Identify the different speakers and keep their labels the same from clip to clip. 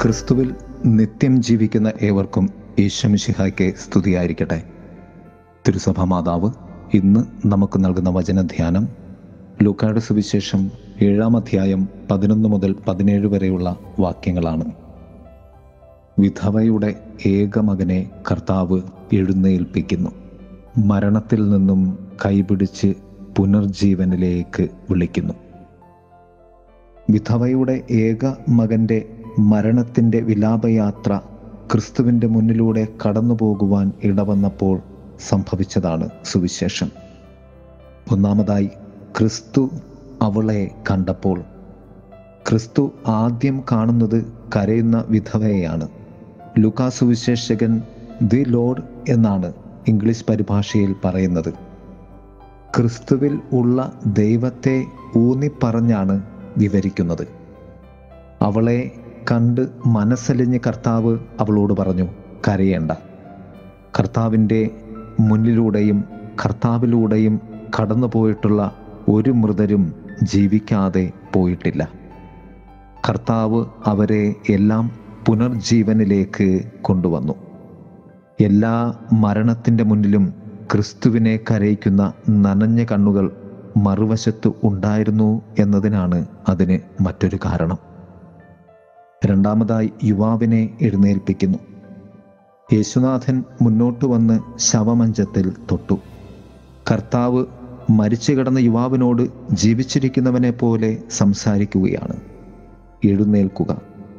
Speaker 1: ക്രിസ്തുവിൽ നിത്യം ജീവിക്കുന്ന ഏവർക്കും ഈശ്വമിഷിഹായ്ക്ക് സ്തുതിയായിരിക്കട്ടെ തിരുസഭ മാതാവ് ഇന്ന് നമുക്ക് നൽകുന്ന വചനധ്യാനം ലൂക്കായുടെ സുവിശേഷം ഏഴാം അധ്യായം പതിനൊന്ന് മുതൽ പതിനേഴ് വരെയുള്ള വാക്യങ്ങളാണ് വിധവയുടെ ഏക മകനെ കർത്താവ് എഴുന്നേൽപ്പിക്കുന്നു മരണത്തിൽ നിന്നും കൈപിടിച്ച് പുനർജീവനിലേക്ക് വിളിക്കുന്നു വിധവയുടെ ഏക മകൻ്റെ മരണത്തിൻ്റെ വിലാപയാത്ര ക്രിസ്തുവിൻ്റെ മുന്നിലൂടെ കടന്നു പോകുവാൻ ഇടവന്നപ്പോൾ സംഭവിച്ചതാണ് സുവിശേഷം ഒന്നാമതായി ക്രിസ്തു അവളെ കണ്ടപ്പോൾ ക്രിസ്തു ആദ്യം കാണുന്നത് കരയുന്ന വിധവയെയാണ് ലുക്കാ സുവിശേഷകൻ ദി ലോഡ് എന്നാണ് ഇംഗ്ലീഷ് പരിഭാഷയിൽ പറയുന്നത് ക്രിസ്തുവിൽ ഉള്ള ദൈവത്തെ ഊന്നിപ്പറഞ്ഞാണ് വിവരിക്കുന്നത് അവളെ കണ്ട് മനസ്സലിഞ്ഞ് കർത്താവ് അവളോട് പറഞ്ഞു കരയേണ്ട കർത്താവിൻ്റെ മുന്നിലൂടെയും കർത്താവിലൂടെയും കടന്നു പോയിട്ടുള്ള ഒരു മൃതരും ജീവിക്കാതെ പോയിട്ടില്ല കർത്താവ് അവരെ എല്ലാം പുനർജീവനിലേക്ക് കൊണ്ടുവന്നു എല്ലാ മരണത്തിൻ്റെ മുന്നിലും ക്രിസ്തുവിനെ കരയിക്കുന്ന നനഞ്ഞ കണ്ണുകൾ മറുവശത്ത് ഉണ്ടായിരുന്നു എന്നതിനാണ് അതിന് മറ്റൊരു കാരണം രണ്ടാമതായി യുവാവിനെ എഴുന്നേൽപ്പിക്കുന്നു യേശുനാഥൻ മുന്നോട്ട് വന്ന് ശവമഞ്ചത്തിൽ തൊട്ടു കർത്താവ് മരിച്ചു കിടന്ന യുവാവിനോട് ജീവിച്ചിരിക്കുന്നവനെ പോലെ സംസാരിക്കുകയാണ് എഴുന്നേൽക്കുക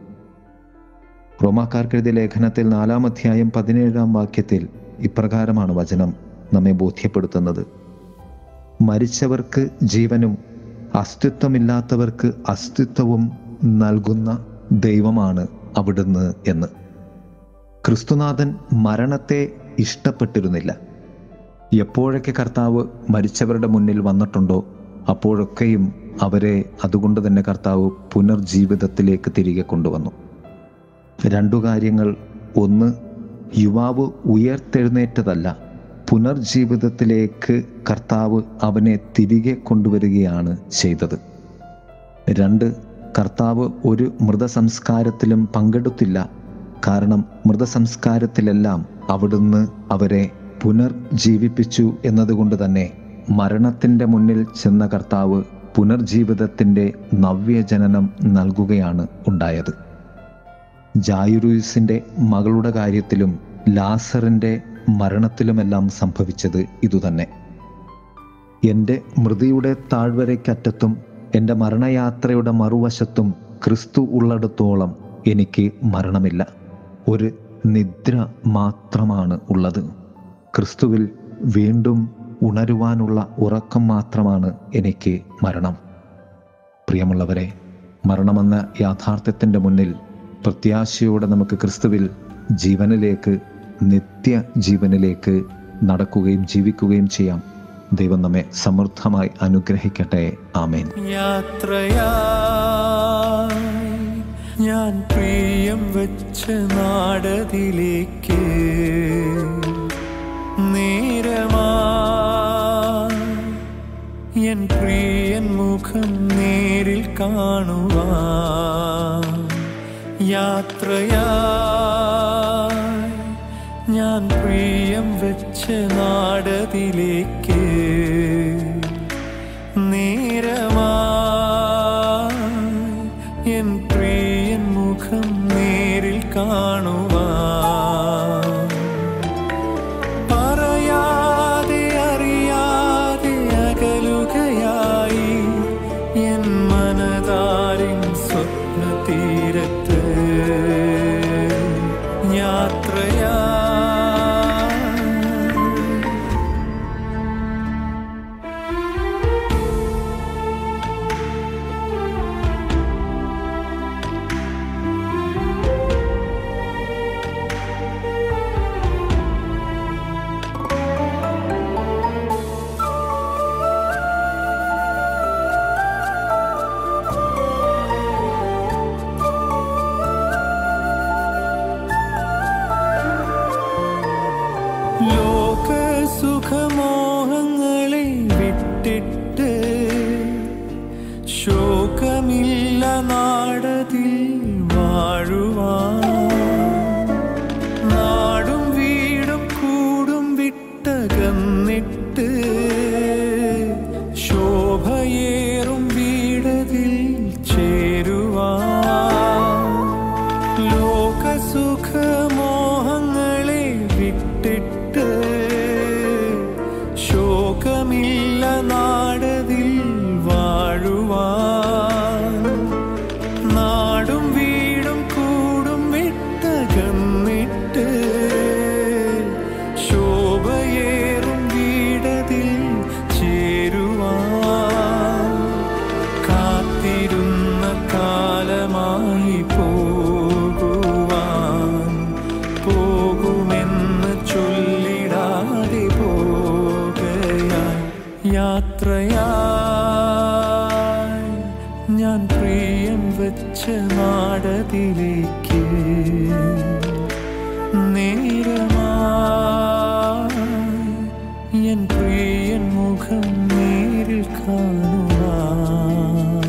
Speaker 1: റോമാക്കാർക്കെഴുതിയ ലേഖനത്തിൽ നാലാം അധ്യായം പതിനേഴാം വാക്യത്തിൽ ഇപ്രകാരമാണ് വചനം നമ്മെ ബോധ്യപ്പെടുത്തുന്നത് മരിച്ചവർക്ക് ജീവനും അസ്തിത്വമില്ലാത്തവർക്ക് അസ്തിത്വവും നൽകുന്ന ദൈവമാണ് അവിടുന്ന് എന്ന് ക്രിസ്തുനാഥൻ മരണത്തെ ഇഷ്ടപ്പെട്ടിരുന്നില്ല എപ്പോഴൊക്കെ കർത്താവ് മരിച്ചവരുടെ മുന്നിൽ വന്നിട്ടുണ്ടോ അപ്പോഴൊക്കെയും അവരെ അതുകൊണ്ട് തന്നെ കർത്താവ് പുനർജീവിതത്തിലേക്ക് തിരികെ കൊണ്ടുവന്നു രണ്ടു കാര്യങ്ങൾ ഒന്ന് യുവാവ് ഉയർത്തെഴുന്നേറ്റതല്ല പുനർജീവിതത്തിലേക്ക് കർത്താവ് അവനെ തിരികെ കൊണ്ടുവരികയാണ് ചെയ്തത് രണ്ട് കർത്താവ് ഒരു മൃതസംസ്കാരത്തിലും പങ്കെടുത്തില്ല കാരണം മൃതസംസ്കാരത്തിലെല്ലാം അവിടുന്ന് അവരെ പുനർജീവിപ്പിച്ചു എന്നതുകൊണ്ട് തന്നെ മരണത്തിൻ്റെ മുന്നിൽ ചെന്ന കർത്താവ് പുനർജീവിതത്തിൻ്റെ നവ്യജനനം നൽകുകയാണ് ഉണ്ടായത് ജായുരൂസിൻ്റെ മകളുടെ കാര്യത്തിലും ലാസറിൻ്റെ മരണത്തിലുമെല്ലാം സംഭവിച്ചത് ഇതുതന്നെ എൻ്റെ മൃതിയുടെ താഴ്വരയ്ക്കറ്റത്തും എൻ്റെ മരണയാത്രയുടെ മറുവശത്തും ക്രിസ്തു ഉള്ളിടത്തോളം എനിക്ക് മരണമില്ല ഒരു നിദ്ര മാത്രമാണ് ഉള്ളത് ക്രിസ്തുവിൽ വീണ്ടും ഉണരുവാനുള്ള ഉറക്കം മാത്രമാണ് എനിക്ക് മരണം പ്രിയമുള്ളവരെ മരണമെന്ന യാഥാർത്ഥ്യത്തിൻ്റെ മുന്നിൽ പ്രത്യാശയോടെ നമുക്ക് ക്രിസ്തുവിൽ ജീവനിലേക്ക് നിത്യ ജീവനിലേക്ക് നടക്കുകയും ജീവിക്കുകയും ചെയ്യാം ദൈവം നമ്മെ സമൃദ്ധമായി അനുഗ്രഹിക്കട്ടെ ആമേൻ
Speaker 2: യാത്രയായി ഞാൻ പ്രിയം വെച്ച നാടതിലേക്ക് നേരമായി എൻ പ്രിയൻ മുഖം നേരിൽ കാണുവാൻ യാത്രയായി ഞാൻ പ്രിയം വെച്ച നാടതിലേക്ക് നേരമായി എൻ പ്രിയൻ മുഖം നേരിൽ കാണുവാൻ പറയാതെ അറിയാതെ അകലുകയായി എൻ മനതാരിൻ സ്വപ്ന തീരത്ത് യാത്രയാ ശോകമില്ല നാടതിൽ വാഴുവാൻ നാടും വീടും കൂടും വിട്ടകന്നിട്ട് ശോഭയേറും വീടതിൽ ചേരുവാൻ കാത്തിരുന്ന കാലമായി പോകുവാൻ പോകുമെന്ന് ചൊല്ലിടാതെ പോകയായി യാത്രയായി ഞാൻ പ്രിയം വെച്ച നാടതിലേക്ക് നേരമായി എൻ പ്രിയൻ മുഖം നേരിൽ കാണുവാൻ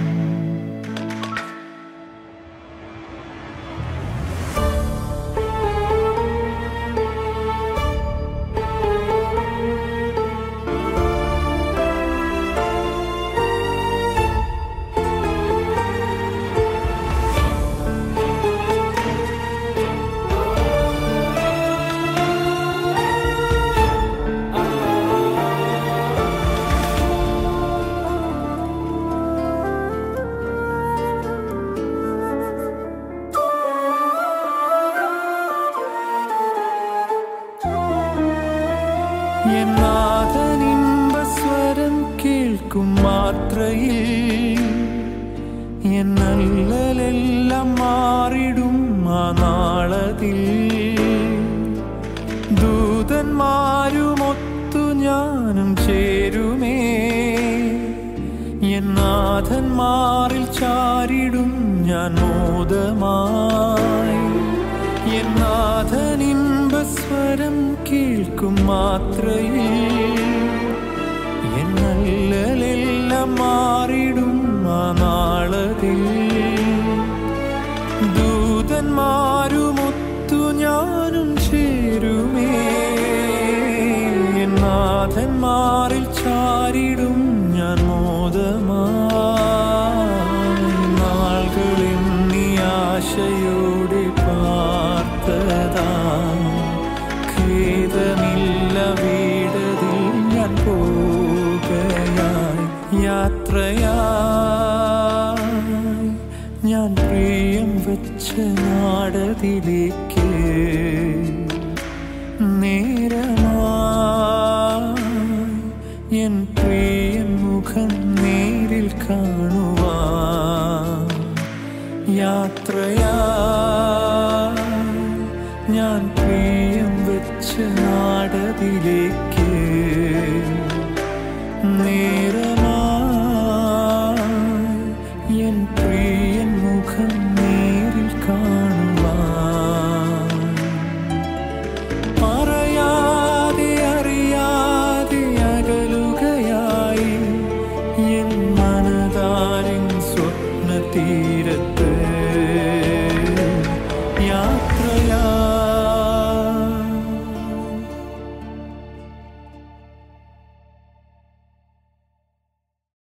Speaker 2: എന്നാഥനിമ്പസ്വരം കേൾക്കും മാത്രയിൽ എന്നല്ലെല്ലാം മാറിടും ആ നാളതിൽ ദൂതന്മാരുമൊത്തു ഞാനും ചേരുമേ എന്നാഥന്മാരിൽ ചാരിടും ഞാൻ മോദമായി എന്നാഥനിമ്പസ്വരം കേൾക്കും മാത്രയിൽ എന്നല്ലെല്ലാം മാറിടും ആ നാളതിൽ ദൂതന്മാരുമൊത്തു ഞാനും ചേരുമേ നാഥന്മാരിൽ ചാരിടും ഞാൻ മോദമായി നാളുകളെണ്ണി ആശയോടെ പാർത്തതാ ഖേദമില്ല വീടതിൽ ഞാൻ പോകയായി യാത്രയായി ഞാൻ പ്രിയം വെച്ച നാടതിലേക്ക് നേരമായി എൻ പ്രിയൻ മുഖം നേരിൽ കാണുവാൻ യാത്രയായി